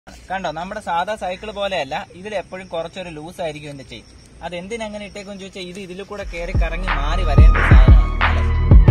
കണ്ടോ നമ്മുടെ സാധാ സൈക്കിൾ പോലെയല്ല ഇതിൽ എപ്പോഴും കുറച്ചൊരു ലൂസ് ആയിരിക്കും എന്റെ ചെയിൻ അത് എന്തിനങ്ങനെ ഇട്ടേക്കും ചോദിച്ചാൽ ഇത് ഇതിൽ കൂടെ കയറി കറങ്ങി മാറി വരേണ്ട ഒരു സാധനമാണ് അല്ലേ?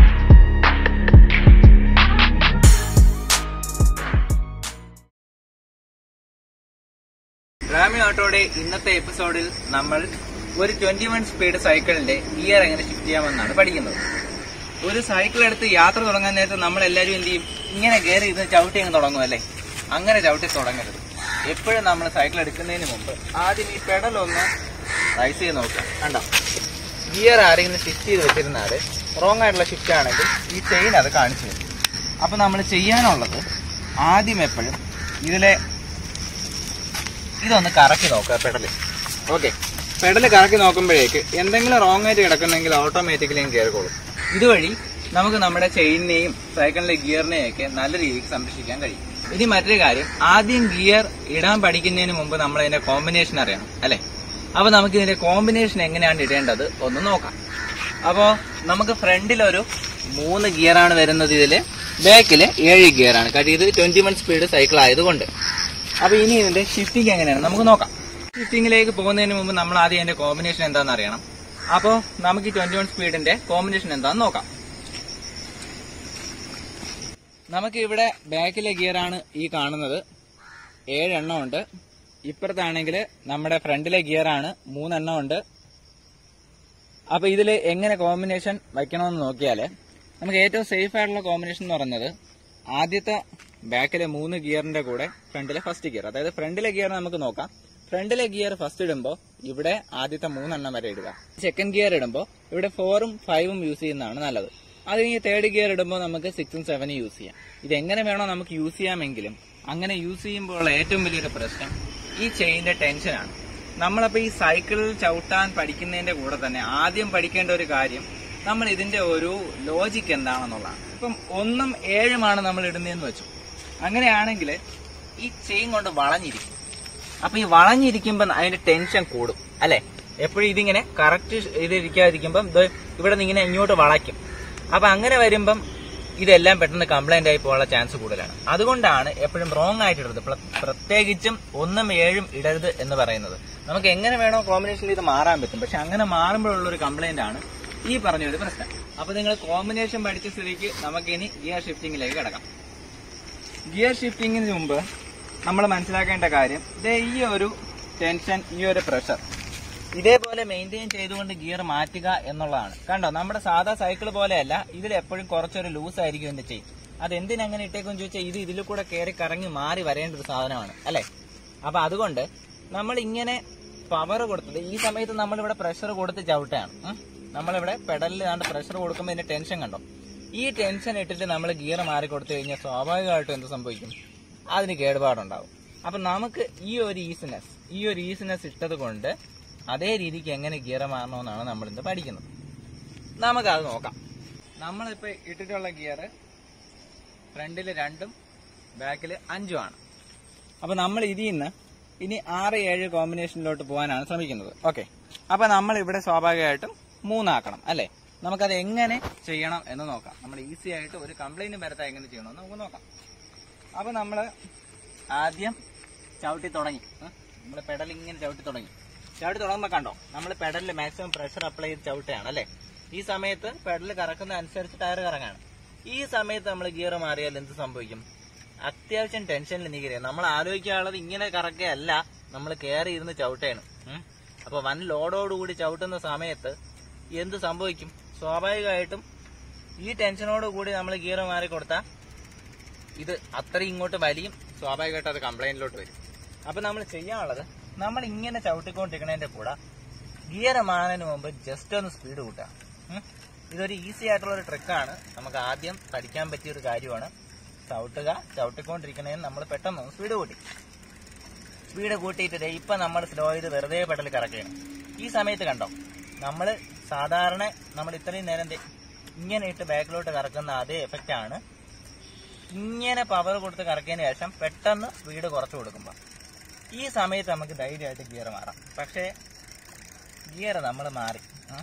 റാമി ഓട്ടോയുടെ ഇന്നത്തെ എപ്പിസോഡിൽ നമ്മൾ ഒരു ട്വന്റി വൺ സ്പീഡ് സൈക്കിളിന്റെ ഗിയർ എങ്ങനെ ഷിഫ്റ്റ് ചെയ്യാമെന്നാണ് പഠിക്കുന്നത് ഒരു സൈക്കിൾ എടുത്ത് യാത്ര തുടങ്ങാൻ നേരത്ത് നമ്മൾ എല്ലാവരും എന്ത് ചെയ്യും ഇങ്ങനെ കയറി ഇത് ചവിട്ടി അങ്ങ് തുടങ്ങും അല്ലേ അങ്ങനെ ചവിട്ടി തുടങ്ങരുത് എപ്പോഴും നമ്മൾ സൈക്കിൾ എടുക്കുന്നതിന് മുമ്പ് ആദ്യം ഈ പെഡൽ ഒന്ന് റൈസ് ചെയ്ത് നോക്കുക കണ്ടോ ഗിയർ ആരെങ്കിലും ഷിഫ്റ്റ് ചെയ്ത് വെച്ചിരുന്നാൽ റോങ് ആയിട്ടുള്ള ഷിഫ്റ്റ് ആണെങ്കിൽ ഈ ചെയിൻ അത് കാണിച്ചു തരും അപ്പൊ നമ്മൾ ചെയ്യാനുള്ളത് ആദ്യം എപ്പോഴും ഇതിലെ ഇതൊന്ന് കറക്കി നോക്കുക പെഡല് ഓക്കെ പെഡല് കറക്കി നോക്കുമ്പോഴേക്ക് എന്തെങ്കിലും റോങ് ആയിട്ട് കിടക്കുന്നെങ്കിൽ ഓട്ടോമാറ്റിക്കലി കയറിക്കോളും ഇതുവഴി നമുക്ക് നമ്മുടെ ചെയിനിനെയും സൈക്കിളിലെ ഗിയറിനെയും ഒക്കെ നല്ല രീതിക്ക് സംരക്ഷിക്കാൻ കഴിയും ഇനി മറ്റൊരു കാര്യം ആദ്യം ഗിയർ ഇടാൻ പഠിക്കുന്നതിന് മുമ്പ് നമ്മൾ അതിന്റെ കോമ്പിനേഷൻ അറിയണം അല്ലെ അപ്പൊ നമുക്ക് ഇതിന്റെ കോമ്പിനേഷൻ എങ്ങനെയാണ് ഇടേണ്ടത് ഒന്ന് നോക്കാം അപ്പോ നമുക്ക് ഫ്രണ്ടിൽ ഒരു മൂന്ന് ഗിയറാണ് വരുന്നത് ഇതില് ബാക്കില് ഏഴ് ഗിയറാണ് കാര്യം ഇത് ട്വന്റി വൺ സ്പീഡ് സൈക്കിൾ ആയതുകൊണ്ട് അപ്പൊ ഇനി ഇതിന്റെ ഷിഫ്റ്റിംഗ് എങ്ങനെയാണ് നമുക്ക് നോക്കാം ഷിഫ്റ്റിംഗിലേക്ക് പോകുന്നതിന് മുമ്പ് നമ്മൾ ആദ്യം അതിന്റെ കോമ്പിനേഷൻ എന്താണെന്ന് അറിയണം അപ്പോൾ നമുക്ക് ഈ ട്വന്റി വൺ സ്പീഡിന്റെ കോമ്പിനേഷൻ എന്താണെന്ന് നോക്കാം നമുക്ക് ഇവിടെ ബാക്കിലെ ഗിയറാണ് ഈ കാണുന്നത് ഏഴെണ്ണം ഉണ്ട് ഇപ്പുറത്താണെങ്കിൽ നമ്മുടെ ഫ്രണ്ടിലെ ഗിയറാണ് മൂന്നെണ്ണം ഉണ്ട് അപ്പൊ ഇതിൽ എങ്ങനെ കോമ്പിനേഷൻ വയ്ക്കണമെന്ന് നോക്കിയാൽ നമുക്ക് ഏറ്റവും സേഫ് ആയിട്ടുള്ള കോമ്പിനേഷൻ എന്ന് പറഞ്ഞത് ആദ്യത്തെ ബാക്കിലെ മൂന്ന് ഗിയറിന്റെ കൂടെ ഫ്രണ്ടിലെ ഫസ്റ്റ് ഗിയർ അതായത് ഫ്രണ്ടിലെ ഗിയർ നമുക്ക് നോക്കാം ഫ്രണ്ടിലെ ഗിയർ ഫസ്റ്റ് ഇടുമ്പോൾ ഇവിടെ ആദ്യത്തെ മൂന്നെണ്ണം വരെ ഇടുക സെക്കൻഡ് ഗിയർ ഇടുമ്പോൾ ഇവിടെ ഫോറും ഫൈവും യൂസ് ചെയ്യുന്നതാണ് നല്ലത് അത് കഴിഞ്ഞ് തേർഡ് ഗിയർ ഇടുമ്പോൾ നമുക്ക് സിക്സും സെവനും യൂസ് ചെയ്യാം ഇത് എങ്ങനെ വേണോ നമുക്ക് യൂസ് ചെയ്യാമെങ്കിലും അങ്ങനെ യൂസ് ചെയ്യുമ്പോൾ ഉള്ള ഏറ്റവും വലിയൊരു പ്രശ്നം ഈ ചെയിന്റെ ടെൻഷനാണ് നമ്മളപ്പോ ഈ സൈക്കിൾ ചവിട്ടാൻ പഠിക്കുന്നതിന്റെ കൂടെ തന്നെ ആദ്യം പഠിക്കേണ്ട ഒരു കാര്യം നമ്മൾ ഇതിന്റെ ഒരു ലോജിക്ക് എന്താണെന്നുള്ളതാണ് ഇപ്പം ഒന്നും ഏഴുമാണ് നമ്മൾ ഇടുന്നതെന്ന് വെച്ചു അങ്ങനെയാണെങ്കിൽ ഈ ചെയിൻ കൊണ്ട് വളഞ്ഞിരിക്കും അപ്പൊ ഈ വളഞ്ഞിരിക്കുമ്പോൾ അതിന്റെ ടെൻഷൻ കൂടും അല്ലെ എപ്പോഴും ഇതിങ്ങനെ കറക്റ്റ് ഇത് ഇരിക്കാതിരിക്കുമ്പം ഇത് ഇവിടെ നിന്ന് ഇങ്ങനെ ഇങ്ങോട്ട് വളയ്ക്കും അപ്പൊ അങ്ങനെ വരുമ്പം ഇതെല്ലാം പെട്ടെന്ന് കംപ്ലൈന്റ് ആയി പോകാനുള്ള ചാൻസ് കൂടുതലാണ് അതുകൊണ്ടാണ് എപ്പോഴും റോങ് ആയിട്ട് ഇടരുത് പ്ര- പ്രത്യേകിച്ചും ഒന്നും ഏഴും ഇടരുത് എന്ന് പറയുന്നത് നമുക്ക് എങ്ങനെ വേണോ കോമ്പിനേഷനിൽ ഇത് മാറാൻ പറ്റും പക്ഷെ അങ്ങനെ മാറുമ്പോഴുള്ള ഒരു കംപ്ലൈന്റ് ആണ് ഈ പറഞ്ഞ ഒരു പ്രശ്നം അപ്പൊ നിങ്ങൾ കോമ്പിനേഷൻ പഠിച്ച സ്ഥിതിക്ക് നമുക്ക് ഇനി ഗിയർ ഷിഫ്റ്റിംഗിലേക്ക് കിടക്കാം ഗിയർ ഷിഫ്റ്റിംഗിന് മുമ്പ് നമ്മൾ മനസ്സിലാക്കേണ്ട കാര്യം ദേ ഈ ഒരു ടെൻഷൻ ഈ ഒരു പ്രഷർ ഇതേപോലെ മെയിൻറ്റെയിൻ ചെയ്തുകൊണ്ട് ഗിയർ മാറ്റുക എന്നുള്ളതാണ് കണ്ടോ നമ്മുടെ സാധാ സൈക്കിൾ പോലെയല്ല ഇതിൽ എപ്പോഴും കുറച്ചൊരു ലൂസ് ആയിരിക്കും എന്റെ ചെയിൻ അത് എന്തിനങ്ങനെ ഇട്ടേക്കും ചോദിച്ചാൽ ഇത് ഇതിൽ കൂടെ കയറി കറങ്ങി മാറി വരേണ്ട ഒരു സാധനമാണ് അല്ലെ അപ്പൊ അതുകൊണ്ട് നമ്മൾ ഇങ്ങനെ പവർ കൊടുത്തത് ഈ സമയത്ത് നമ്മളിവിടെ പ്രഷർ കൊടുത്ത് ചവിട്ടാണ് ഉം. നമ്മളിവിടെ പെഡലിൽ കണ്ട് പ്രഷർ കൊടുക്കുമ്പോൾ ഇതിന്റെ ടെൻഷൻ കണ്ടോ ഈ ടെൻഷൻ ഇട്ടിട്ട് നമ്മൾ ഗിയർ മാറി കൊടുത്തു കഴിഞ്ഞാൽ സ്വാഭാവികമായിട്ടും എന്ത് സംഭവിക്കും അതിന് കേടുപാടുണ്ടാവും അപ്പൊ നമുക്ക് ഈ ഒരു ഈസിനെസ് ഈ ഒരു ഈസിനെസ് ഇട്ടത് കൊണ്ട് അതേ രീതിക്ക് എങ്ങനെ ഗിയർ മാറണമെന്നാണ് നമ്മൾ ഇന്ന് പഠിക്കുന്നത് നമുക്കത് നോക്കാം നമ്മളിപ്പോ ഇട്ടിട്ടുള്ള ഗിയർ ഫ്രണ്ടിൽ രണ്ടും ബാക്കിൽ അഞ്ചുമാണ് അപ്പൊ നമ്മൾ ഇതിൽ നിന്ന് ഇനി ആറ് ഏഴ് കോമ്പിനേഷനിലോട്ട് പോകാനാണ് ശ്രമിക്കുന്നത് ഓക്കെ അപ്പൊ നമ്മൾ ഇവിടെ സ്വാഭാവികമായിട്ടും മൂന്നാക്കണം അല്ലെ നമുക്കത് എങ്ങനെ ചെയ്യണം എന്ന് നോക്കാം നമ്മൾ ഈസി ആയിട്ട് ഒരു കംപ്ലൈന്റ് വരത്താൻ എങ്ങനെ ചെയ്യണമെന്ന് നമുക്ക് നോക്കാം അപ്പൊ നമ്മൾ ആദ്യം ചവിട്ടി തുടങ്ങി നമ്മൾ പെഡൽ ഇങ്ങനെ ചവിട്ടി തുടങ്ങി ചവിട്ടി തുടങ്ങുമ്പോൾ കണ്ടോ നമ്മൾ പെഡലിൽ മാക്സിമം പ്രഷർ അപ്ലൈ ചെയ്ത് ചവിട്ടുകയാണ് അല്ലെ ഈ സമയത്ത് പെഡൽ കറക്കുന്ന അനുസരിച്ച് ടയർ കറങ്ങാണ് ഈ സമയത്ത് നമ്മൾ ഗിയർ മാറിയാൽ എന്ത് സംഭവിക്കും അത്യാവശ്യം ടെൻഷനിൽ നിൽക്കരുത് നമ്മൾ ആലോചിക്കാനുള്ളത് ഇങ്ങനെ കറക്കുകയല്ല നമ്മൾ കയറി ഇരുന്ന് ചവിട്ടേണ് ഉം. അപ്പൊ വൻ ലോഡോടുകൂടി ചവിട്ടുന്ന സമയത്ത് എന്ത് സംഭവിക്കും സ്വാഭാവികമായിട്ടും ഈ ടെൻഷനോട് കൂടി നമ്മൾ ഗിയർ മാറി കൊടുത്താൽ ഇത് അത്രയും ഇങ്ങോട്ട് വലിയും സ്വാഭാവികമായിട്ട് അത് കംപ്ലൈന്റിലോട്ട് വരും അപ്പൊ നമ്മൾ ചെയ്യാനുള്ളത് നമ്മൾ ഇങ്ങനെ ചവിട്ടിക്കൊണ്ടിരിക്കുന്നതിന്റെ കൂടെ ഗിയർ മാറുന്നതിന് മുമ്പ് ജസ്റ്റ് ഒന്ന് സ്പീഡ് കൂട്ടുക ഉം. ഇതൊരു ഈസി ആയിട്ടുള്ള ഒരു ട്രിക്കാണ് നമുക്ക് ആദ്യം പഠിക്കാൻ പറ്റിയ ഒരു കാര്യമാണ് ചവിട്ടുക ചവിട്ടിക്കൊണ്ടിരിക്കുന്നതിന് നമ്മൾ പെട്ടെന്ന് ഒന്ന് സ്പീഡ് കൂട്ടി സ്പീഡ് കൂട്ടിയിട്ട് ദേ ഇപ്പൊ നമ്മൾ സ്ലോ ചെയ്ത് വെറുതെ പെടൽ കറക്കുകയാണ് ഈ സമയത്ത് കണ്ടോ നമ്മൾ സാധാരണ നമ്മൾ ഇത്രയും നേരം ദേ ഇങ്ങനെ ഇട്ട് ബാക്കിലോട്ട് കറക്കുന്ന അതേ എഫക്റ്റ് ആണ് ഇങ്ങനെ പവർ കൊടുത്ത് കറക്കിയതിന് ശേഷം പെട്ടെന്ന് സ്പീഡ് കുറച്ച് കൊടുക്കുമ്പോൾ ഈ സമയത്ത് നമുക്ക് ധൈര്യമായിട്ട് ഗിയർ മാറാം പക്ഷേ ഗിയർ നമ്മൾ മാറി ഉം.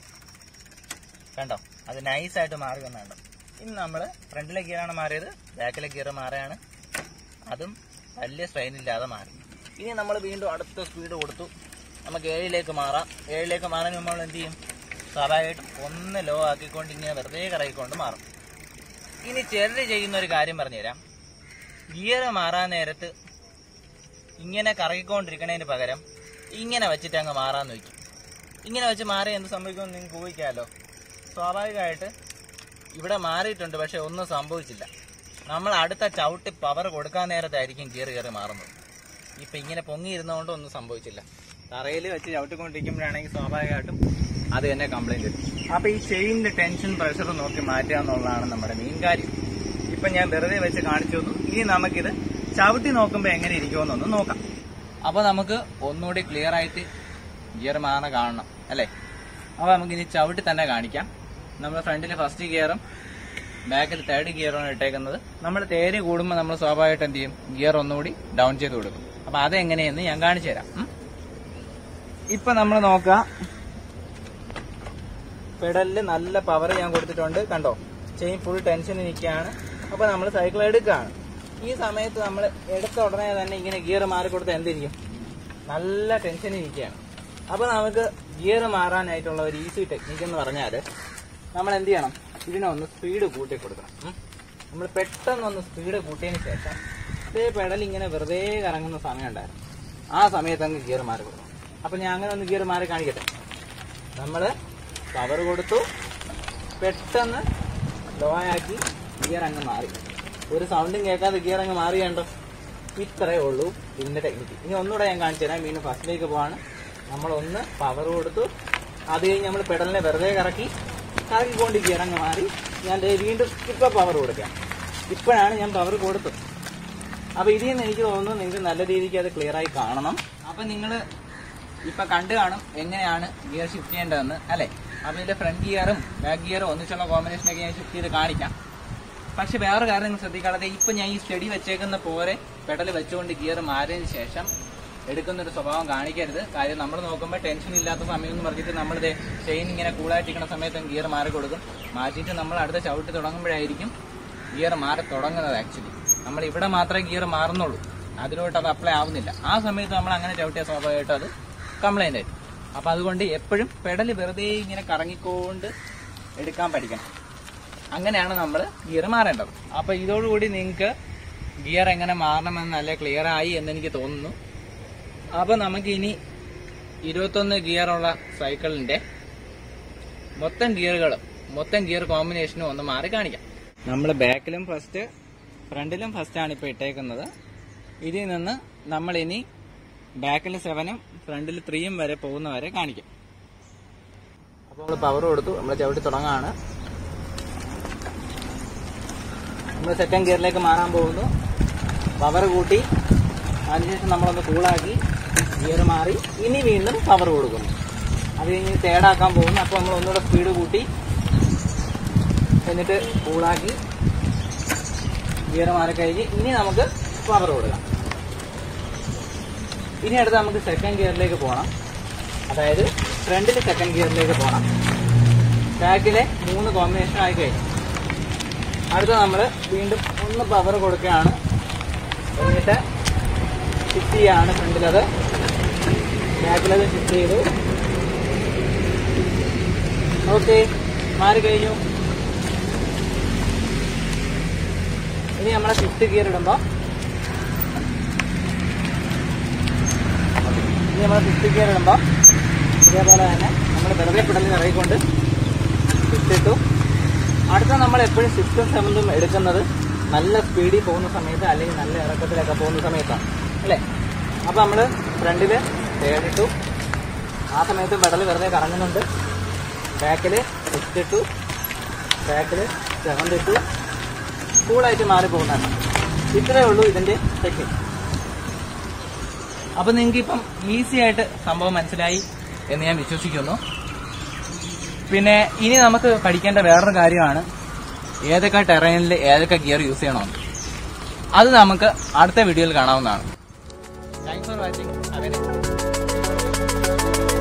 കണ്ടോ അത് നൈസായിട്ട് മാറി വന്നുണ്ടോ ഇനി നമ്മൾ ഫ്രണ്ടിലെ ഗിയറാണ് മാറിയത് ബാക്കിലെ ഗിയർ മാറുകയാണ് അതും വലിയ സ്ട്രെയിൻ ഇല്ലാതെ മാറി ഇനി നമ്മൾ വീണ്ടും അടുത്ത സ്പീഡ് കൊടുത്തു നമുക്ക് ഏഴിലേക്ക് മാറാം ഏഴിലേക്ക് മാറാൻ നമ്മൾ എന്ത് ചെയ്യും സ്വാഭാവികമായിട്ടും ഒന്ന് ലോ ആക്കിക്കൊണ്ട് ഇങ്ങനെ വെറുതെ കറങ്ങിക്കൊണ്ട് മാറും ഇനി ചിലർ ചെയ്യുന്ന ഒരു കാര്യം പറഞ്ഞുതരാം ഗിയർ മാറാൻ നേരത്ത് ഇങ്ങനെ കറങ്ങിക്കൊണ്ടിരിക്കണതിന് പകരം ഇങ്ങനെ വെച്ചിട്ട് അങ്ങ് മാറാന്ന് വെക്കും ഇങ്ങനെ വെച്ച് മാറി എന്ത് സംഭവിക്കുമെന്ന് നിങ്ങൾക്ക് ഊഹിക്കാമല്ലോ സ്വാഭാവികമായിട്ട് ഇവിടെ മാറിയിട്ടുണ്ട് പക്ഷെ ഒന്നും സംഭവിച്ചില്ല നമ്മൾ അടുത്ത ചവിട്ടി പവർ കൊടുക്കാൻ നേരത്തായിരിക്കും ഗിയർ കയറി മാറുന്നത് ഇപ്പൊ ഇങ്ങനെ പൊങ്ങിയിരുന്നതുകൊണ്ട് ഒന്നും സംഭവിച്ചില്ല തറയിൽ വെച്ച് ചവിട്ടിക്കൊണ്ടിരിക്കുമ്പോഴാണെങ്കിൽ സ്വാഭാവികമായിട്ടും അത് തന്നെ കംപ്ലൈന്റ് വരും അപ്പൊ ഈ ചെയിനിന്റെ ടെൻഷൻ പ്രഷർ നോക്കി മാറ്റുക എന്നുള്ളതാണ് നമ്മുടെ മെയിൻ കാര്യം ഇപ്പൊ ഞാൻ വെറുതെ വെച്ച് കാണിച്ചു തന്നു ഇനി നമുക്കിത് ചവിട്ടി നോക്കുമ്പോൾ എങ്ങനെ ഇരിക്കുമെന്നൊന്ന് നോക്കാം അപ്പൊ നമുക്ക് ഒന്നുകൂടി ക്ലിയർ ആയിട്ട് ഗിയർ മാറുന്ന കാണണം അല്ലേ അപ്പൊ നമുക്ക് ഇനി ചവിട്ടി തന്നെ കാണിക്കാം നമ്മൾ ഫ്രണ്ടിൽ ഫസ്റ്റ് ഗിയറും ബാക്കിൽ തേർഡ് ഗിയറാണ് ഇട്ടേക്കുന്നത് നമ്മൾ തേര് കൂടുമ്പോൾ നമ്മൾ സ്വാഭാവികമായിട്ട് എന്ത് ചെയ്യും ഗിയർ ഒന്നുകൂടി ഡൗൺ ചെയ്ത് കൊടുക്കും അപ്പൊ അതെങ്ങനെയെന്ന് ഞാൻ കാണിച്ചു തരാം ഉം. ഇപ്പൊ നമ്മൾ നോക്കുക പെഡലില് നല്ല പവർ ഞാൻ കൊടുത്തിട്ടുണ്ട് കണ്ടോ ചെയിൻ ഫുൾ ടെൻഷൻ നിൽക്കുകയാണ് അപ്പൊ നമ്മൾ സൈക്കിൾ എടുക്കുകയാണ് ഈ സമയത്ത് നമ്മൾ എടുത്ത ഉടനെ തന്നെ ഇങ്ങനെ ഗിയർ മാറി കൊടുത്ത് എന്തിരിക്കും നല്ല ടെൻഷൻ ഇരിക്കുകയാണ് അപ്പൊ നമുക്ക് ഗിയർ മാറാനായിട്ടുള്ള ഒരു ഈസി ടെക്നിക്ക് എന്ന് പറഞ്ഞാൽ നമ്മൾ എന്ത് ചെയ്യണം ഇതിനൊന്ന് സ്പീഡ് കൂട്ടി കൊടുക്കണം ഉം. നമ്മൾ പെട്ടെന്നൊന്ന് സ്പീഡ് കൂട്ടിയതിന് ശേഷം ഇതേ പെഡൽ ഇങ്ങനെ വെറുതെ കറങ്ങുന്ന സമയം ഉണ്ടായിരുന്നു ആ സമയത്ത് അങ്ങ് ഗിയർ മാറി കൊടുക്കണം അപ്പൊ ഞാൻ അങ്ങനെ ഒന്ന് ഗിയർ മാറി കാണിക്കട്ടെ നമ്മള് പവർ കൊടുത്തു പെട്ടെന്ന് ലോ ആക്കി ഗിയർ അങ്ങ് മാറി ഒരു സൗണ്ടും കേൾക്കാതെ ഗിയർ അങ്ങ് മാറിയുണ്ടോ ഇത്രയേ ഉള്ളൂ ഇതിന്റെ ടെക്നിക്ക് ഇനി ഒന്നുകൂടെ ഞാൻ കാണിച്ചു തരാം വീണ്ടും ഫസ്റ്റിലേക്ക് പോവാണ് നമ്മളൊന്ന് പവർ കൊടുത്തു അത് കഴിഞ്ഞ് നമ്മൾ പെഡലിനെ വെറുതെ കറക്കി കറക്കിക്കൊണ്ട് ഗിയർ അങ്ങ് മാറി ഞാൻ ദേ വീണ്ടും ഇപ്പൊ പവർ കൊടുക്കാം ഇപ്പോഴാണ് ഞാൻ പവർ കൊടുത്തത് അപ്പൊ ഇതിൽ നിന്ന് എനിക്ക് തോന്നുന്നു നിങ്ങൾക്ക് നല്ല രീതിക്ക് അത് ക്ലിയർ ആയി കാണണം അപ്പൊ നിങ്ങൾ ഇപ്പൊ കണ്ടു കാണും എങ്ങനെയാണ് ഗിയർ ഷിഫ്റ്റ് ചെയ്യേണ്ടതെന്ന് അല്ലെ അപ്പൊ ഇതിന്റെ ഫ്രണ്ട് ഗിയറും ബാക്ക് ഗിയറും ഒന്നിച്ചുള്ള കോമ്പിനേഷനൊക്കെ ഞാൻ ഷിഫ്റ്റ് ചെയ്ത് കാണിക്കാം പക്ഷെ വേറെ കാര്യം നിങ്ങൾ ശ്രദ്ധിക്കാതെ ഇപ്പൊ ഞാൻ ഈ സ്റ്റഡി വെച്ചേക്കുന്ന പോലെ പെഡൽ വെച്ചുകൊണ്ട് ഗിയർ മാറിയതിന് ശേഷം എടുക്കുന്ന ഒരു സ്വഭാവം കാണിക്കരുത് കാര്യം നമ്മൾ നോക്കുമ്പോൾ ടെൻഷൻ ഇല്ലാത്ത സമയം എന്ന് പറഞ്ഞിട്ട് നമ്മളിത് ചെയിൻ ഇങ്ങനെ കൂളായിട്ടിരിക്കുന്ന സമയത്ത് ഗിയർ മാറി കൊടുക്കും മാറ്റിയിട്ട് നമ്മൾ അടുത്ത ചവിട്ടി തുടങ്ങുമ്പോഴായിരിക്കും ഗിയർ മാറി തുടങ്ങുന്നത് ആക്ച്വലി നമ്മൾ ഇവിടെ മാത്രമേ ഗിയർ മാറുന്നുള്ളൂ അതിലോട്ട് അത് അപ്ലൈ ആവുന്നില്ല ആ സമയത്ത് നമ്മൾ അങ്ങനെ ചവിട്ടിയ സ്വാഭാവികമായിട്ട് അത് കംപ്ലൈന്റ് ആയിരിക്കും അപ്പൊ അതുകൊണ്ട് എപ്പോഴും പെഡൽ വെറുതെ ഇങ്ങനെ കറങ്ങിക്കൊണ്ട് എടുക്കാൻ പഠിക്കണം അങ്ങനെയാണ് നമ്മൾ ഗിയർ മാറേണ്ടത് അപ്പൊ ഇതോടുകൂടി നിങ്ങൾക്ക് ഗിയർ എങ്ങനെ മാറണമെന്ന് നല്ല ക്ലിയർ ആയി എന്ന് എനിക്ക് തോന്നുന്നു അപ്പൊ നമുക്ക് ഇനി ഇരുപത്തൊന്ന് ഗിയറുള്ള സൈക്കിളിന്റെ മൊത്തം ഗിയറുകളും മൊത്തം ഗിയർ കോമ്പിനേഷനും ഒന്ന് മാറി കാണിക്കാം നമ്മൾ ബാക്കിലും ഫസ്റ്റ് ഫ്രണ്ടിലും ഫസ്റ്റ് ആണ് ഇപ്പൊ ഇട്ടേക്കുന്നത് ഇതിൽ നിന്ന് നമ്മൾ ഇനി ബാക്കിൽ സെവനും ഫ്രണ്ടിൽ ത്രീയും വരെ പോകുന്ന വരെ കാണിക്കാം അപ്പൊ നമ്മൾ പവർ കൊടുത്തു നമ്മൾ ചവിട്ടി തുടങ്ങാണ് നമ്മൾ സെക്കൻഡ് ഗിയറിലേക്ക് മാറാൻ പോകുന്നു പവർ കൂട്ടി അതിനുശേഷം നമ്മളൊന്ന് കൂളാക്കി ഗിയർ മാറി ഇനി വീണ്ടും പവർ കൊടുക്കുന്നു അത് കഴിഞ്ഞ് തേടാക്കാൻ പോകുന്നു അപ്പോൾ നമ്മൾ ഒന്നുകൂടെ സ്പീഡ് കൂട്ടി എന്നിട്ട് കൂളാക്കി ഗിയർ മാറിക്കഴിഞ്ഞ് ഇനി നമുക്ക് പവർ കൊടുക്കാം ഇനി അടുത്ത് നമുക്ക് സെക്കൻഡ് ഗിയറിലേക്ക് പോകണം അതായത് ഫ്രണ്ടിൽ സെക്കൻഡ് ഗിയറിലേക്ക് പോകണം ബാക്കിലെ മൂന്ന് കോമ്പിനേഷൻ ആയി കഴിഞ്ഞു അടുത്ത നമ്മൾ വീണ്ടും ഒന്ന് പവർ കൊടുക്കുകയാണ് എന്നിട്ട് ഷിഫ്റ്റ് ചെയ്യാണ് ഫ്രണ്ടിലത് ബാക്കിലത് ഷിഫ്റ്റ് ചെയ്തു ഓക്കെ മാറി കഴിഞ്ഞു ഇനി നമ്മളെ ഫിഫ്ത്ത് ഗിയർ ഇടുമ്പോൾ ഇനി നമ്മൾ ഫിഫ്ത്ത് ഗിയർ ഇടുമ്പോൾ ഇതേപോലെ തന്നെ നമ്മൾ വെറുതെ പിടലിൽ ഇറങ്ങിക്കൊണ്ട് ഫിഫ്റ്റ് ഇട്ടു അടുത്ത നമ്മൾ എപ്പോഴും സിക്സും സെവൻതും എടുക്കുന്നത് നല്ല സ്പീഡിൽ പോകുന്ന സമയത്ത് അല്ലെങ്കിൽ നല്ല ഇറക്കത്തിലൊക്കെ പോകുന്ന സമയത്താണ് അല്ലേ അപ്പോൾ നമ്മൾ ഫ്രണ്ടിൽ തേർഡ് ഇട്ടു ആ സമയത്ത് പെടൽ വെറുതെ കറങ്ങുന്നുണ്ട് ബാക്കിൽ സിക്സ് ഇട്ടു ബാക്കിൽ സെവൻത് ഇട്ടു കൂളായിട്ട് മാറി പോകുന്നതാണ് ഇത്രയേ ഉള്ളൂ ഇതിൻ്റെ ടെക്നിക് അപ്പം നിങ്ങൾക്ക് ഇപ്പം ഈസി ആയിട്ട് സംഭവം മനസ്സിലായി എന്ന് ഞാൻ വിശ്വസിക്കുന്നു പിന്നെ ഇനി നമുക്ക് പഠിക്കേണ്ട വേറൊരു കാര്യമാണ് ഏതൊക്കെ ടെറൈനിൽ ഏതൊക്കെ ഗിയർ യൂസ് ചെയ്യണമെന്ന് അത് നമുക്ക് അടുത്ത വീഡിയോയിൽ കാണാവുന്നതാണ് താങ്ക്സ് ഫോർ വാച്ചിങ് അങ്ങനെ